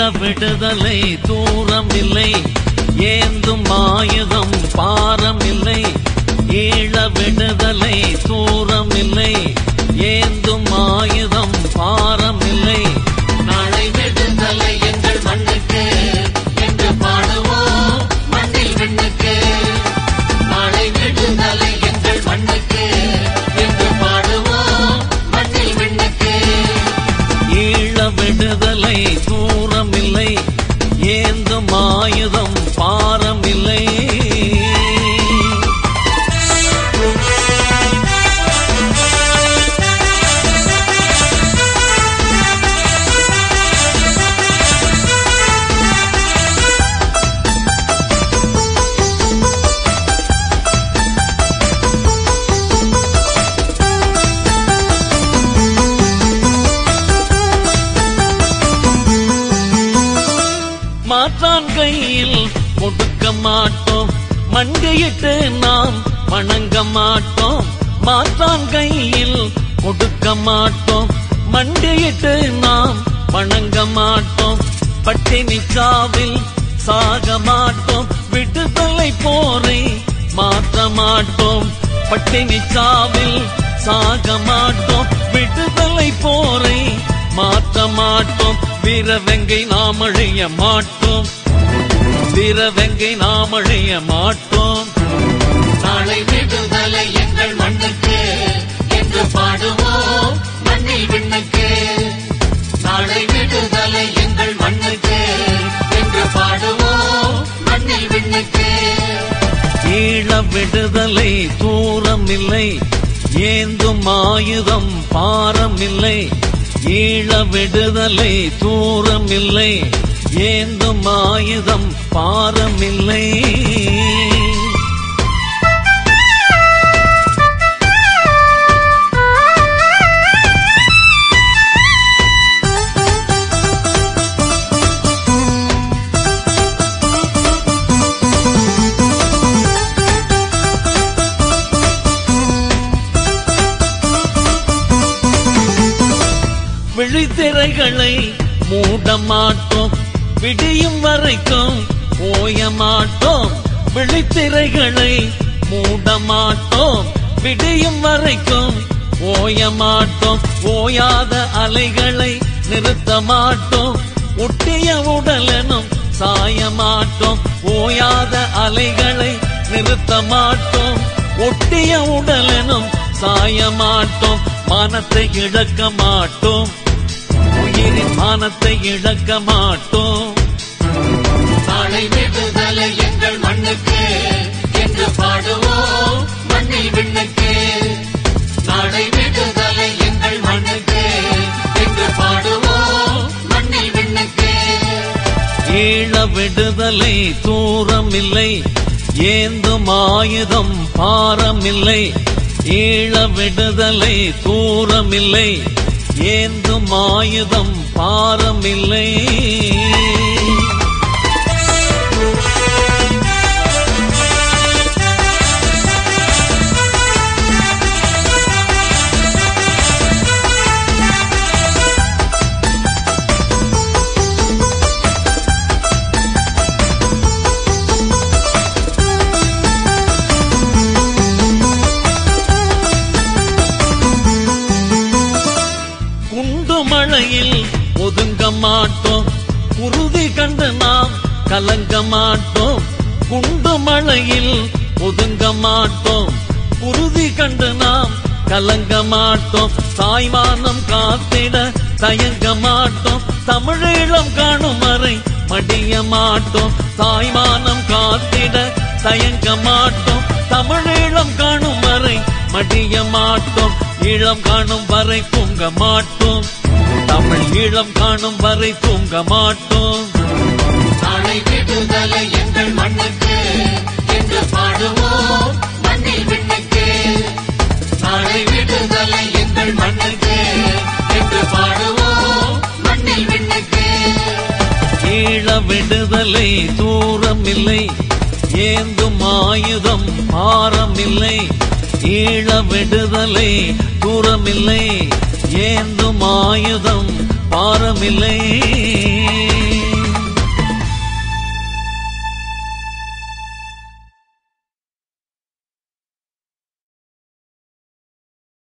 விடுதலை தூரம் இல்லை ஏந்தும் ஆயுதம் பாரம் இல்லை ஈழ விடுதலை தூரம் இல்லை ஏந்தும் ஆயுதம் பாரம் இல்லை நாளை விடுதலை எங்கள் மண்ணுக்கு என்று பாடுவோம் மண்ணில் விண்ணுக்கு நாளை விடுதலை எங்கள் மண்ணுக்கு என்று பாடுவோம் மண்ணில் விண்ணுக்கு ஈழ விடுதலை தூரம் இல்லை ஏந்தும் ஆயுதம் பாரம் இல்லை மாற்றான் கையில் கொடுக்க மாட்டோம் மண்டியிட்டு நாம் வணங்க மாட்டோம் மாற்றான் கையில் கொடுக்க மாட்டோம் மண்டியிட்டு நாம் வணங்க மாட்டோம் பட்டினி சாவில் சாக மாட்டோம் விடுதலை போரை மாற்ற மாட்டோம் பட்டினி சாவில் சாக மாட்டோம் விடுதலை போரை மாற்ற மாட்டோம் வீரவெங்கை நாம் அழிய மாட்டோம் வீரவெங்கை நாம் அழிய மாட்டோம் நாளை விடுதலை எங்கள் மண்ணுக்கு என்று பாடுவோம் மண்ணில் விண்ணுக்கு நாளை விடுதலை எங்கள் மண்ணுக்கு என்று பாடுவோம் மண்ணில் விண்ணுக்கு ஈழ விடுதலை தூரம் இல்லை ஏந்தும் ஆயுதம் பாரம் இல்லை ஈழ விடுதலை தூரம் இல்லை ஏந்தும் ஆயுதம் பாரம் இல்லை விழித்திரைகளை மூட மாட்டோம் விடியும் வரைக்கும் ஓய மாட்டோம் விழித்திரைகளை மூட மாட்டோம் விடியும் வரைக்கும் ஓய மாட்டோம் ஓயாத அலைகளை நிறுத்த மாட்டோம் ஒட்டிய உடலெனும் சாய மாட்டோம் ஓயாத அலைகளை நிறுத்த மாட்டோம் ஒட்டிய உடலெனும் சாய மாட்டோம் மானத்தை இழக்க மாட்டோம் உயிரின் மானத்தை இழக்க மாட்டோம் நாளை விடுதலை எங்கள் மண்ணுக்கு என்று பாடுவோம் மண்ணில் விண்ணுக்கு நாளை விடுதலை எங்கள் மண்ணுக்கு என்று பாடுவோம் மண்ணில் விண்ணுக்கு ஈழ விடுதலை தூரம் இல்லை ஏந்தும் ஆயுதம் பாரம் இல்லை ஈழ விடுதலை தூரம் இல்லை ஏந்தும் ஆயுதம் பாரம் இல்லை குண்டு மழையில் ஒதுங்க மாட்டோம் உறுதி கண்டு நாம் கலங்க மாட்டோம் குண்டு மழையில் ஒதுங்க மாட்டோம் உறுதி கண்டு நாம் கலங்க மாட்டோம் தாய்மானம் காத்திட தயங்க மாட்டோம் தமிழீழம் காணும் வரை மடிய மாட்டோம் தாய்மானம் காத்திட தயங்க மாட்டோம் தமிழீழம் காணும் வரை மடிய மாட்டோம் ஈழம் காணும் வரை தூங்க மாட்டோம் தமிழ் ஈழம் காணும் வரை தூங்க மாட்டோம் நாளை விடுதலை எங்கள் மண்ணுக்கு என்று பாடுவோம் மண்ணில் விண்ணுக்கு நாளை விடுதலை எங்கள் மண்ணுக்கு என்று பாடுவோம் மண்ணில் விண்ணுக்கு ஈழ விடுதலை தூரம் இல்லை ஏந்தும் ஆயுதம் பாரம் இல்லை ஈழ விடுதலை தூரம் இல்லை ஏந்தும் ஆயுதம் பாரமில்லை